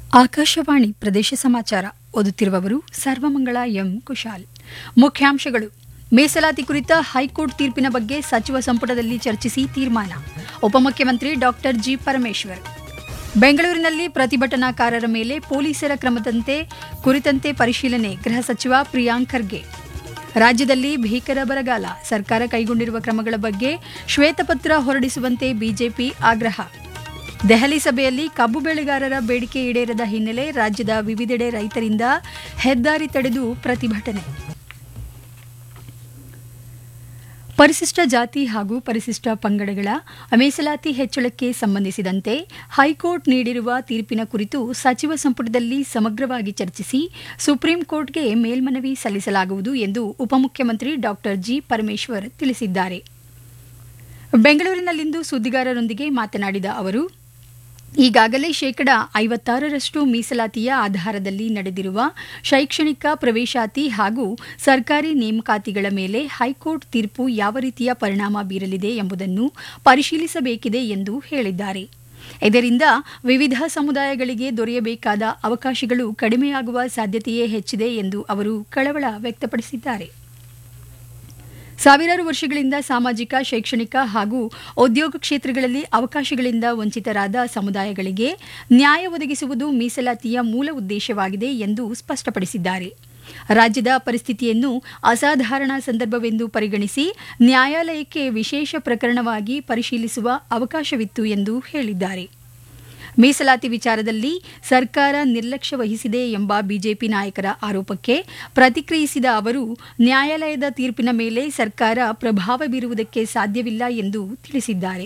ಆಕಾಶವಾಣಿ ಪ್ರದೇಶ ಸಮಾಚಾರ ಓದುತ್ತಿರುವವರು ಸರ್ವಮಂಗಳ ಎಂ ಕುಶಾಲ್ ಮುಖ್ಯಾಂಶಗಳು ಮೀಸಲಾತಿ ಕುರಿತ ಹೈಕೋರ್ಟ್ ತೀರ್ಪಿನ ಬಗ್ಗೆ ಸಚಿವ ಸಂಪುಟದಲ್ಲಿ ಚರ್ಚಿಸಿ ತೀರ್ಮಾನ ಉಪಮುಖ್ಯಮಂತ್ರಿ ಡಾಕ್ಟರ್ ಜಿ ಪರಮೇಶ್ವರ್ ಬೆಂಗಳೂರಿನಲ್ಲಿ ಪ್ರತಿಭಟನಾಕಾರರ ಮೇಲೆ ಪೊಲೀಸರ ಕ್ರಮದಂತೆ ಕುರಿತಂತೆ ಪರಿಶೀಲನೆ ಗೃಹ ಸಚಿವ ಪ್ರಿಯಾಂಕ್ ಖರ್ಗೆ ರಾಜ್ಯದಲ್ಲಿ ಭೀಕರ ಬರಗಾಲ ಸರ್ಕಾರ ಕೈಗೊಂಡಿರುವ ಕ್ರಮಗಳ ಬಗ್ಗೆ ಶ್ವೇತಪತ್ರ ಹೊರಡಿಸುವಂತೆ ಬಿಜೆಪಿ ಆಗ್ರಹ ದೆಹಲಿ ಸಭೆಯಲ್ಲಿ ಕಬ್ಬು ಬೆಳೆಗಾರರ ಬೇಡಿಕೆ ಈಡೇರದ ಹಿನ್ನೆಲೆ ರಾಜ್ಯದ ವಿವಿಧೆಡೆ ರೈತರಿಂದ ಹೆದ್ದಾರಿ ತಡೆದು ಪ್ರತಿಭಟನೆ ಪರಿಶಿಷ್ಟ ಜಾತಿ ಹಾಗೂ ಪರಿಶಿಷ್ಟ ಪಂಗಡಗಳ ಮೀಸಲಾತಿ ಹೆಚ್ಚಳಕ್ಕೆ ಸಂಬಂಧಿಸಿದಂತೆ ಹೈಕೋರ್ಟ್ ನೀಡಿರುವ ತೀರ್ಪಿನ ಕುರಿತು ಸಚಿವ ಸಂಪುಟದಲ್ಲಿ ಸಮಗ್ರವಾಗಿ ಚರ್ಚಿಸಿ ಸುಪ್ರೀಂ ಕೋರ್ಟ್ಗೆ ಮೇಲ್ಮನವಿ ಸಲ್ಲಿಸಲಾಗುವುದು ಎಂದು ಉಪಮುಖ್ಯಮಂತ್ರಿ ಡಾಕ್ಟರ್ ಜಿ ಪರಮೇಶ್ವರ್ ತಿಳಿಸಿದ್ದಾರೆ ಬೆಂಗಳೂರಿನಲ್ಲಿಂದು ಸುದ್ದಿಗಾರರೊಂದಿಗೆ ಮಾತನಾಡಿದ ಅವರು ಈಗಾಗಲೇ ಶೇಕಡಾ ಐವತ್ತಾರರಷ್ಟು ಮೀಸಲಾತಿಯ ಆಧಾರದಲ್ಲಿ ನಡೆದಿರುವ ಶೈಕ್ಷಣಿಕ ಪ್ರವೇಶಾತಿ ಹಾಗೂ ಸರ್ಕಾರಿ ನೇಮಕಾತಿಗಳ ಮೇಲೆ ಹೈಕೋರ್ಟ್ ತೀರ್ಪು ಯಾವ ರೀತಿಯ ಪರಿಣಾಮ ಬೀರಲಿದೆ ಎಂಬುದನ್ನು ಪರಿಶೀಲಿಸಬೇಕಿದೆ ಎಂದು ಹೇಳಿದ್ದಾರೆ ಇದರಿಂದ ವಿವಿಧ ಸಮುದಾಯಗಳಿಗೆ ದೊರೆಯಬೇಕಾದ ಅವಕಾಶಗಳು ಕಡಿಮೆಯಾಗುವ ಸಾಧ್ಯತೆಯೇ ಹೆಚ್ಚಿದೆ ಎಂದು ಅವರು ಕಳವಳ ವ್ಯಕ್ತಪಡಿಸಿದ್ದಾರೆ ಸಾವಿರಾರು ವರ್ಷಗಳಿಂದ ಸಾಮಾಜಿಕ ಶೈಕ್ಷಣಿಕ ಹಾಗೂ ಉದ್ಯೋಗ ಕ್ಷೇತ್ರಗಳಲ್ಲಿ ಅವಕಾಶಗಳಿಂದ ವಂಚಿತರಾದ ಸಮುದಾಯಗಳಿಗೆ ನ್ಯಾಯ ಒದಗಿಸುವುದು ಮೀಸಲಾತಿಯ ಮೂಲ ಉದ್ದೇಶವಾಗಿದೆ ಎಂದು ಸ್ಪಷ್ಟಪಡಿಸಿದ್ದಾರೆ ರಾಜ್ಯದ ಪರಿಸ್ಥಿತಿಯನ್ನು ಅಸಾಧಾರಣ ಸಂದರ್ಭವೆಂದು ಪರಿಗಣಿಸಿ ನ್ಯಾಯಾಲಯಕ್ಕೆ ವಿಶೇಷ ಪ್ರಕರಣವಾಗಿ ಪರಿಶೀಲಿಸುವ ಅವಕಾಶವಿತ್ತು ಎಂದು ಹೇಳಿದ್ದಾರೆ ಮೀಸಲಾತಿ ವಿಚಾರದಲ್ಲಿ ಸರ್ಕಾರ ನಿರ್ಲಕ್ಷ್ಯ ವಹಿಸಿದೆ ಎಂಬ ಬಿಜೆಪಿ ನಾಯಕರ ಆರೋಪಕ್ಕೆ ಪ್ರತಿಕ್ರಿಯಿಸಿದ ಅವರು ನ್ಯಾಯಾಲಯದ ತೀರ್ಪಿನ ಮೇಲೆ ಸರ್ಕಾರ ಪ್ರಭಾವ ಬೀರುವುದಕ್ಕೆ ಸಾಧ್ಯವಿಲ್ಲ ಎಂದು ತಿಳಿಸಿದ್ದಾರೆ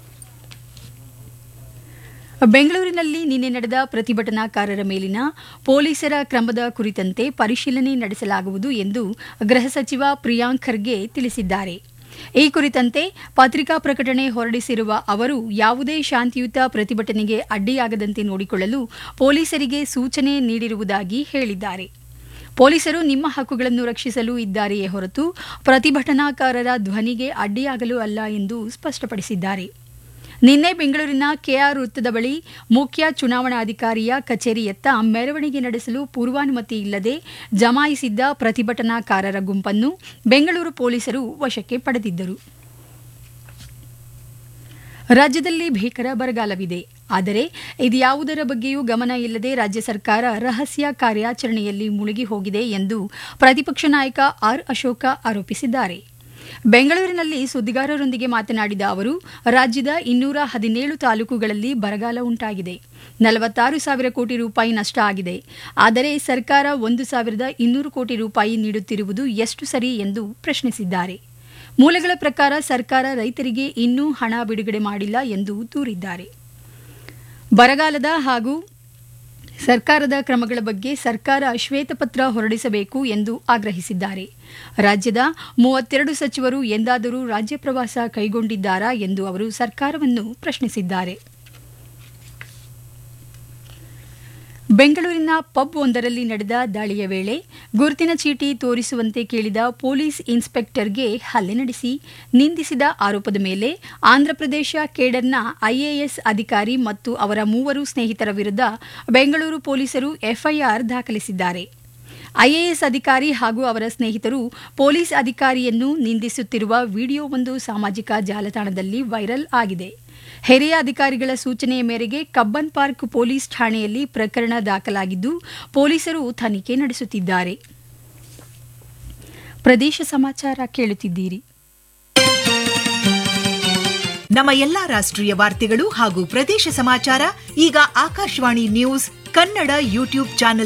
ಬೆಂಗಳೂರಿನಲ್ಲಿ ನಿನ್ನೆ ನಡೆದ ಪ್ರತಿಭಟನಾಕಾರರ ಮೇಲಿನ ಪೊಲೀಸರ ಕ್ರಮದ ಕುರಿತಂತೆ ಪರಿಶೀಲನೆ ನಡೆಸಲಾಗುವುದು ಎಂದು ಗೃಹ ಸಚಿವ ಪ್ರಿಯಾಂಕ್ ಖರ್ಗೆ ತಿಳಿಸಿದ್ದಾರೆ ಈ ಕುರಿತಂತೆ ಪತ್ರಿಕಾ ಪ್ರಕಟಣೆ ಹೊರಡಿಸಿರುವ ಅವರು ಯಾವುದೇ ಶಾಂತಿಯುತ ಪ್ರತಿಭಟನೆಗೆ ಅಡ್ಡಿಯಾಗದಂತೆ ನೋಡಿಕೊಳ್ಳಲು ಪೊಲೀಸರಿಗೆ ಸೂಚನೆ ನೀಡಿರುವುದಾಗಿ ಹೇಳಿದ್ದಾರೆ ಪೊಲೀಸರು ನಿಮ್ಮ ಹಕ್ಕುಗಳನ್ನು ರಕ್ಷಿಸಲು ಇದ್ದಾರೆಯೇ ಹೊರತು ಪ್ರತಿಭಟನಾಕಾರರ ಧ್ವನಿಗೆ ಅಡ್ಡಿಯಾಗಲು ಅಲ್ಲ ಎಂದು ಸ್ಪಷ್ಟಪಡಿಸಿದ್ದಾರೆ ನಿನ್ನೆ ಬೆಂಗಳೂರಿನ ಕೆಆರ್ ವೃತ್ತದ ಬಳಿ ಮುಖ್ಯ ಚುನಾವಣಾಧಿಕಾರಿಯ ಕಚೇರಿಯತ್ತ ಮೆರವಣಿಗೆ ನಡೆಸಲು ಪೂರ್ವಾನುಮತಿ ಇಲ್ಲದೆ ಜಮಾಯಿಸಿದ್ದ ಪ್ರತಿಭಟನಾಕಾರರ ಗುಂಪನ್ನು ಬೆಂಗಳೂರು ಪೊಲೀಸರು ವಶಕ್ಕೆ ಪಡೆದಿದ್ದರು ರಾಜ್ಯದಲ್ಲಿ ಭೀಕರ ಬರಗಾಲವಿದೆ ಆದರೆ ಇದ್ಯಾವುದರ ಬಗ್ಗೆಯೂ ಗಮನ ಇಲ್ಲದೆ ರಾಜ್ಯ ಸರ್ಕಾರ ರಹಸ್ಯ ಕಾರ್ಯಾಚರಣೆಯಲ್ಲಿ ಮುಳುಗಿ ಹೋಗಿದೆ ಎಂದು ಪ್ರತಿಪಕ್ಷ ನಾಯಕ ಆರ್ ಅಶೋಕ ಆರೋಪಿಸಿದ್ದಾರೆ ಬೆಂಗಳೂರಿನಲ್ಲಿ ಸುದ್ದಿಗಾರರೊಂದಿಗೆ ಮಾತನಾಡಿದ ಅವರು ರಾಜ್ಯದ ಇನ್ನೂರ ಹದಿನೇಳು ತಾಲೂಕುಗಳಲ್ಲಿ ಬರಗಾಲ ಉಂಟಾಗಿದೆ ನಲವತ್ತಾರು ಸಾವಿರ ಕೋಟಿ ರೂಪಾಯಿ ನಷ್ಟ ಆಗಿದೆ ಆದರೆ ಸರ್ಕಾರ ಒಂದು ಸಾವಿರದ ಇನ್ನೂರು ಕೋಟಿ ರೂಪಾಯಿ ನೀಡುತ್ತಿರುವುದು ಎಷ್ಟು ಸರಿ ಎಂದು ಪ್ರಶ್ನಿಸಿದ್ದಾರೆ ಮೂಲಗಳ ಪ್ರಕಾರ ಸರ್ಕಾರ ರೈತರಿಗೆ ಇನ್ನೂ ಹಣ ಬಿಡುಗಡೆ ಮಾಡಿಲ್ಲ ಎಂದು ದೂರಿದ್ದಾರೆ ಬರಗಾಲದ ಹಾಗೂ ಸರ್ಕಾರದ ಕ್ರಮಗಳ ಬಗ್ಗೆ ಸರ್ಕಾರ ಶ್ವೇತಪತ್ರ ಹೊರಡಿಸಬೇಕು ಎಂದು ಆಗ್ರಹಿಸಿದ್ದಾರೆ ರಾಜ್ಯದ ಮೂವತ್ತೆರಡು ಸಚಿವರು ಎಂದಾದರೂ ರಾಜ್ಯ ಪ್ರವಾಸ ಕೈಗೊಂಡಿದ್ದಾರಾ ಎಂದು ಅವರು ಸರ್ಕಾರವನ್ನು ಪ್ರಶ್ನಿಸಿದ್ದಾರೆ ಬೆಂಗಳೂರಿನ ಪಬ್ ಒಂದರಲ್ಲಿ ನಡೆದ ದಾಳಿಯ ವೇಳೆ ಗುರುತಿನ ಚೀಟಿ ತೋರಿಸುವಂತೆ ಕೇಳಿದ ಪೊಲೀಸ್ ಇನ್ಸ್ಪೆಕ್ಟರ್ಗೆ ಹಲ್ಲೆ ನಡೆಸಿ ನಿಂದಿಸಿದ ಆರೋಪದ ಮೇಲೆ ಆಂಧ್ರಪ್ರದೇಶ ಕೇಡರ್ನ ಐಎಎಸ್ ಅಧಿಕಾರಿ ಮತ್ತು ಅವರ ಮೂವರು ಸ್ನೇಹಿತರ ವಿರುದ್ಧ ಬೆಂಗಳೂರು ಪೊಲೀಸರು ಎಫ್ಐಆರ್ ದಾಖಲಿಸಿದ್ದಾರೆ ಐಎಎಸ್ ಅಧಿಕಾರಿ ಹಾಗೂ ಅವರ ಸ್ನೇಹಿತರು ಪೊಲೀಸ್ ಅಧಿಕಾರಿಯನ್ನು ನಿಂದಿಸುತ್ತಿರುವ ವಿಡಿಯೋವೊಂದು ಸಾಮಾಜಿಕ ಜಾಲತಾಣದಲ್ಲಿ ವೈರಲ್ ಆಗಿದೆ ಹಿರಿಯ ಅಧಿಕಾರಿಗಳ ಸೂಚನೆಯ ಮೇರೆಗೆ ಕಬ್ಬನ್ ಪಾರ್ಕ್ ಪೊಲೀಸ್ ಠಾಣೆಯಲ್ಲಿ ಪ್ರಕರಣ ದಾಖಲಾಗಿದ್ದು ಪೊಲೀಸರು ತನಿಖೆ ನಡೆಸುತ್ತಿದ್ದಾರೆ ಪ್ರದೇಶ ಸಮಾಚಾರ ಕೇಳುತ್ತಿದ್ದೀರಿ ನಮ್ಮ ಎಲ್ಲಾ ರಾಷ್ಟ್ರೀಯ ವಾರ್ತೆಗಳು ಹಾಗೂ ಪ್ರದೇಶ ಸಮಾಚಾರ ಈಗ Akashvani news Kannada YouTube channel